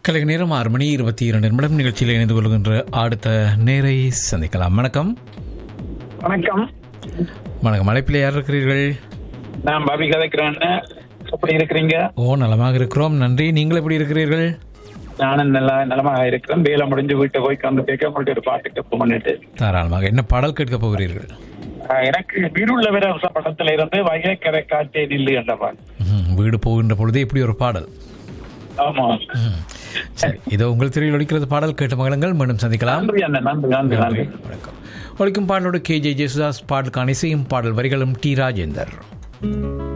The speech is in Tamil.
கலை நேரம் ஆறு மணி இருபத்தி இரண்டு நிமிடம் நிகழ்ச்சியில் இணைந்து கொள்கின்ற அடுத்த நேரை சந்திக்கலாம் வணக்கம் வணக்கம் வணக்கம் அழைப்பில் யார் இருக்கிறீர்கள் நான் பாபி கதைக்கிறேன் எப்படி இருக்கிறீங்க ஓ நலமாக இருக்கிறோம் நன்றி நீங்கள் எப்படி இருக்கிறீர்கள் நானும் நல்லா நலமாக இருக்கிறேன் வேலை முடிஞ்சு வீட்டை போய் கந்து கேட்க உங்கள்ட்ட ஒரு பாட்டு கேட்போம் பண்ணிட்டு தாராளமாக என்ன பாடல் கேட்க போகிறீர்கள் ஆஹ் எனக்கு வீடுள்ள வீரரச படத்துல இருந்து வகை கரை காற்றே நில்லு என்ற பாட்டு ம், வீடு போகின்ற பொழுது இப்படி ஒரு பாடல் ஆமா ம், சரி இதோ உங்கள் திரையில் ஒலிக்கிறது பாடல் கேட்ட மகளங்கள் மீண்டும் சந்திக்கலாம் நன்றி அண்ணன் நன்றி நன்றி நன்றி வணக்கம் ஒலிக்கும் பாடலோடு கே ஜே ஜேசுதாஸ் பாடலுக்கான இசையும் பாடல் வரிகளும் டி ராஜேந்தர்